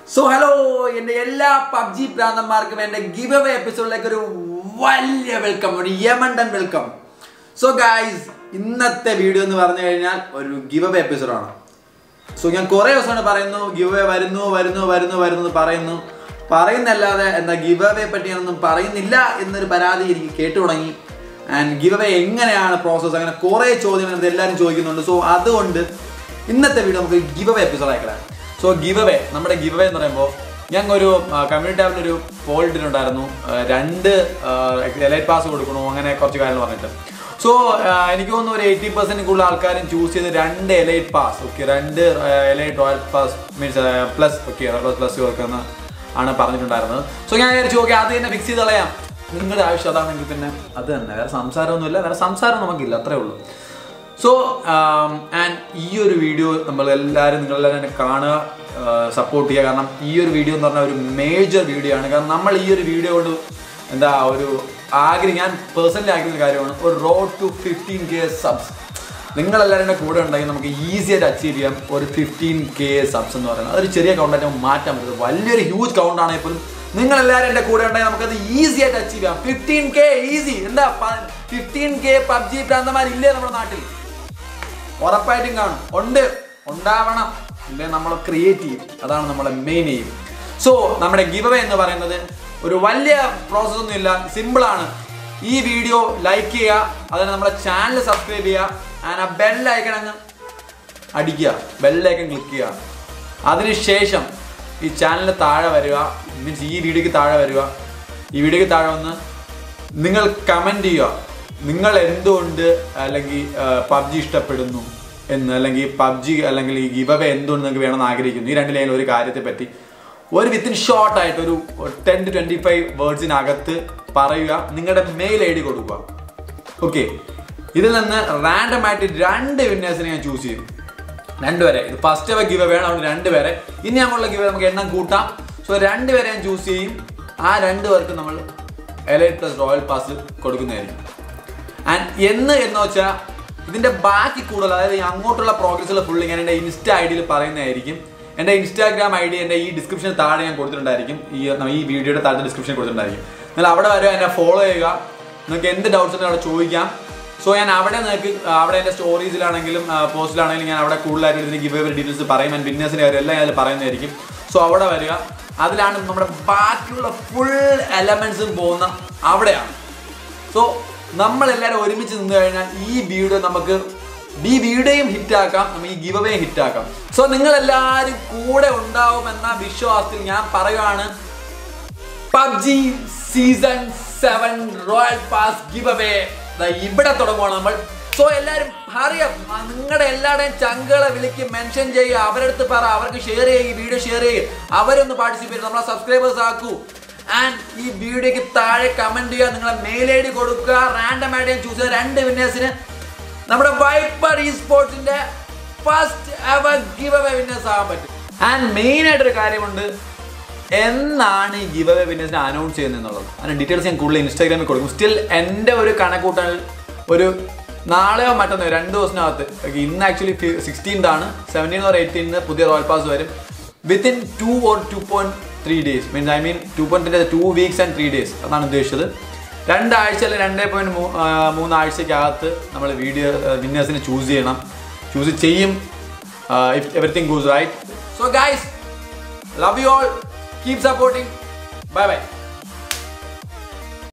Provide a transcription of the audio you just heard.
so hello എൻ്റെ എല്ലാ PUBG പ്രാന്തന്മാർക്കും എൻ്റെ ഗിവ് അവേ എപ്പിസോഡിലേക്ക് ഒരു വലിയ വെൽക്കം ഒരു യമണ്ടൻ വെൽക്കം സോ ഗായ്സ് ഇന്നത്തെ വീഡിയോ എന്ന് പറഞ്ഞു കഴിഞ്ഞാൽ ഒരു ഗിവ് അവേ എപ്പിസോഡാണ് സോ ഞാൻ കുറേ ദിവസമാണ് പറയുന്നു ഗിവ് അവേ വരുന്നു വരുന്നു വരുന്നു വരുന്നു എന്ന് പറയുന്നു പറയുന്നല്ലാതെ എന്താ ഗിവ് അവേ പറ്റി ഞാനൊന്നും പറയുന്നില്ല എന്നൊരു പരാതി എനിക്ക് കേട്ടു തുടങ്ങി ആൻഡ് ഗിവ് അവേ എങ്ങനെയാണ് പ്രോസസ്സ് അങ്ങനെ കുറേ ചോദ്യങ്ങൾ ഇത് എല്ലാവരും ചോദിക്കുന്നുണ്ട് സോ അതുകൊണ്ട് ഇന്നത്തെ വീഡിയോ നമുക്ക് ഗിവ് അവേ എപ്പിസോഡ് ആക്കണം സോ ഗിവ് അവേ നമ്മുടെ ഗിവ് അവേ എന്ന് പറയുമ്പോൾ ഞങ്ങൾ ഒരു കമ്മ്യൂണിറ്റി ടാബിൽ ഒരു പോൾ ഇട്ടിട്ടുണ്ടായിരുന്നു ആ, രണ്ട് എലൈറ്റ് പാസ് കൊടുക്കണോ അങ്ങനെ കുറച്ച് കാര്യങ്ങൾ പറഞ്ഞിട്ട് സോ എനിക്ക് തോന്നുന്നു ഒരു എയ്റ്റി പെർസെന്റ് കൂടുതൽ ആൾക്കാരും ചൂസ് ചെയ്ത് രണ്ട് എലൈറ്റ് പാസ് ഓക്കെ രണ്ട് elite royal pass means plus okay plus plus കൊടുക്കുന്ന ആണ് പറഞ്ഞിട്ടുണ്ടായിരുന്നത് സോ ഞാൻ വിചാരിച്ചു ഓക്കെ അത് തന്നെ ഫിക്സ് ചെയ്ത് കളയാം നിങ്ങളുടെ ആവശ്യം അതാണെങ്കിൽ പിന്നെ അത് തന്നെ വേറെ സംസാരമൊന്നുമില്ല വേറെ സംസാരം നമുക്കില്ല അത്രേ ഉള്ളൂ സോ ആൻഡ് ഈ ഒരു വീഡിയോ നമ്മൾ എല്ലാവരും നിങ്ങളെല്ലാവരും എന്നെ കാണുക സപ്പോർട്ട് ചെയ്യുക കാരണം ഈ ഒരു വീഡിയോ എന്ന് പറഞ്ഞാൽ ഒരു മേജർ വീഡിയോ ആണ് കാരണം നമ്മൾ ഈ ഒരു വീഡിയോ കൊണ്ട് എന്താ ഒരു ആഗ്രഹം ഞാൻ പേഴ്സണലി ആഗ്രഹിക്കുന്ന ഒരു കാര്യമാണ് ഒരു road to fifteen K subs നിങ്ങളെല്ലാവരും എൻ്റെ കൂടെ ഉണ്ടെങ്കിൽ നമുക്ക് ഈസി ആയിട്ട് അച്ചീവ് ചെയ്യാം ഒരു ഫിഫ്റ്റീൻ കെ സബ്സ് എന്ന് പറയുന്നത് അതൊരു ചെറിയ കൗണ്ടായിട്ട് നമുക്ക് മാറ്റാൻ പറ്റും വലിയൊരു ഹ്യൂജ് കൗണ്ട് ആണെങ്കിൽ പോലും നിങ്ങളെല്ലാവരും എൻ്റെ കൂടെ ഉണ്ടെങ്കിൽ നമുക്കത് ഈസി ആയിട്ട് അച്ചീവ് ചെയ്യാം ഫിഫ്റ്റീൻ കെ ഈസി എന്താ ഫിഫ്റ്റീൻ കെ പബ്ജി പ്രാന്തമാരില്ലേ നമ്മുടെ നാട്ടിൽ ഉറപ്പായിട്ടും കാണും ഉണ്ട് ഉണ്ടാവണം ഇല്ലേ നമ്മൾ ക്രിയേറ്റ് ചെയ്യും അതാണ് നമ്മളെ മെയിൻ എയിം സോ നമ്മുടെ ഗിവ് അവേ എന്ന് പറയുന്നത് ഒരു വലിയ പ്രോസസ് ഒന്നും ഇല്ല സിമ്പിൾ ആണ് ഈ വീഡിയോ ലൈക്ക് ചെയ്യുക അതിന് നമ്മുടെ ചാനൽ സബ്സ്ക്രൈബ് ചെയ്യുക ആൻഡ് ആ ബെല്ലൈക്കൺ അങ്ങ് അടിക്കുക ബെല്ലൈക്കൺ ക്ലിക്ക് ചെയ്യുക അതിനുശേഷം ഈ ചാനലിന് താഴെ വരിക മീൻസ് ഈ വീഡിയോക്ക് താഴെ വരിക ഈ വീഡിയോക്ക് താഴെ വന്ന് നിങ്ങൾ കമൻറ്റ് ചെയ്യുക നിങ്ങൾ എന്തുകൊണ്ട് അല്ലെങ്കിൽ പബ്ജി ഇഷ്ടപ്പെടുന്നു എന്ന് അല്ലെങ്കിൽ പബ്ജി അല്ലെങ്കിൽ ഈ ഗിവ് അവേ എന്തുകൊണ്ട് നിങ്ങൾക്ക് വേണമെന്ന് ആഗ്രഹിക്കുന്നു ഈ രണ്ട് ലൈനിൽ ഒരു കാര്യത്തെ പറ്റി ഒരു വിത്തിൻ ഷോർട്ട് ആയിട്ട് ഒരു ടെൻ ടു ട്വൻറ്റി ഫൈവ് വേർഡ്സിനകത്ത് പറയുക നിങ്ങളുടെ മെയിൽ ഐ ഡി കൊടുക്കുക ഓക്കെ ഇതിൽ നിന്ന് റാൻഡം ആയിട്ട് രണ്ട് വിന്നേഴ്സിനെ ഞാൻ ചൂസ് ചെയ്യും രണ്ടുപേരെ ഇത് ഫസ്റ്റ് അവ ഗിവ് വേണം അതുകൊണ്ട് രണ്ടുപേരെ ഇനി അങ്ങോട്ടുള്ള ഗിവ് നമുക്ക് എണ്ണം കൂട്ടാം സോ രണ്ടുപേരെ ഞാൻ ചൂസ് ചെയ്യും ആ രണ്ട് പേർക്ക് നമ്മൾ എലൈറ്റ് പ്ലസ് റോയൽ പാസ് കൊടുക്കുന്നതായിരിക്കും ആൻഡ് എന്ന് എന്ന് വെച്ചാൽ ഇതിന്റെ ബാക്കി കൂടുതൽ അതായത് ഈ അങ്ങോട്ടുള്ള പ്രോഗ്രസ്സുകൾ ഫുള്ള് ഞാൻ എൻ്റെ ഇൻസ്റ്റ ഐ ഡിയിൽ പറയുന്നതായിരിക്കും എൻ്റെ ഇൻസ്റ്റാഗ്രാം ഐ ഡി എൻ്റെ ഈ ഡിസ്ക്രിപ്ഷൻ താഴെ ഞാൻ കൊടുത്തിട്ടുണ്ടായിരിക്കും ഈ ഈ വീഡിയോയുടെ താഴെ ഡിസ്ക്രിപ്ഷൻ കൊടുത്തിട്ടുണ്ടായിരിക്കും നിങ്ങൾ അവിടെ വരെ എന്നെ ഫോളോ ചെയ്യുക നിങ്ങൾക്ക് എന്ത് ഡൗട്ട്സ് ഉണ്ടെങ്കിൽ അവിടെ ചോദിക്കാം സോ ഞാൻ അവിടെ നിങ്ങൾക്ക് അവിടെ എൻ്റെ സ്റ്റോറീസിലാണെങ്കിലും പോസ്റ്റിലാണെങ്കിലും ഞാൻ അവിടെ കൂടുതലായിട്ട് ഇതിന് ഗിവ് അവേ ഡീറ്റെയിൽസ് പറയും ആൻഡ് ബിസിനസ്സിൻ്റെ കാര്യം എല്ലാം ഞാൻ അതിൽ പറയുന്നതായിരിക്കും സോ അവിടെ വരിക അതിലാണ് നമ്മുടെ ബാക്കിയുള്ള ഫുൾ എലമെന്റ്സും പോകുന്ന അവിടെയാണ് സോ നമ്മളെല്ലാവരും ഒരുമിച്ച് നിന്ന് കഴിഞ്ഞാൽ ഈ വീഡിയോ നമുക്ക് ഈ വീഡിയോയും ഹിറ്റാക്കാം നമുക്ക് ഈ ഗിവ് അവേ ഹിറ്റാക്കാം സോ നിങ്ങൾ എല്ലാവരും കൂടെ ഉണ്ടാവുമെന്ന വിശ്വാസത്തിൽ ഞാൻ പറയുകയാണ് PUBG season seven royal pass give away ഇവിടെ തുടങ്ങുവാണ് നമ്മൾ സോ എല്ലാവരും അറിയാം നിങ്ങളുടെ എല്ലാവരുടെയും ചങ്കുകളെ വിളിക്ക് മെൻഷൻ ചെയ്യുക അവരടുത്ത് പറ അവർക്ക് ഷെയർ ചെയ്യുക ഈ വീഡിയോ ഷെയർ ചെയ്യുക അവരൊന്ന് പാർട്ടിസിപ്പേറ്റ് നമ്മളെ സബ്സ്ക്രൈബേഴ്സ് ആക്കൂ ആൻഡ് ഈ വീഡിയോക്ക് താഴെ കമന്റ് ചെയ്യുക നിങ്ങളെ മെയിൽ ഐ ഡി കൊടുക്കുക റാൻഡം ആയിട്ട് ഞാൻ ചൂസ് ചെയ്ത രണ്ട് വിന്നേഴ്സിന് നമ്മുടെ വൈപ്പർ ഈ സ്പോർട്സിന്റെ first ever give away winners ആകാൻ പറ്റും ആൻഡ് മെയിൻ ആയിട്ടൊരു കാര്യമുണ്ട് എന്നാണ് ഈ ഗിവ് അവേ വിന്നേഴ്സിനെ അനൗൺസ് ചെയ്യുന്നത് എന്നുള്ളത് അതിന് ഡീറ്റെയിൽസ് ഞാൻ കൂടുതൽ ഇൻസ്റ്റാഗ്രാമിൽ കൊടുക്കും സ്റ്റിൽ എൻ്റെ ഒരു കണക്കൂട്ടൽ ഒരു നാളെയോ മറ്റന്നോ രണ്ട് ദിവസത്തിനകത്ത് okay, ഇന്ന് ആക്ച്വലി സിക്സ്റ്റീൻത് ആണ് സെവൻറ്റീൻ ഓർ എയ്റ്റീന് പുതിയ റോയൽ പാസ് വരും within two or two point three days means I mean two point two weeks and three days അതാണ് ഉദ്ദേശിച്ചത് രണ്ടാഴ്ച അല്ലെങ്കിൽ രണ്ടേ പോയിന്റ് മൂന്നാഴ്ചക്കകത്ത് നമ്മൾ വീഡിയോ വിന്നേഴ്സിനെ ചൂസ് ചെയ്യണം ചൂസ് ചെയ്യും if everything goes right so guys love you all keep supporting bye by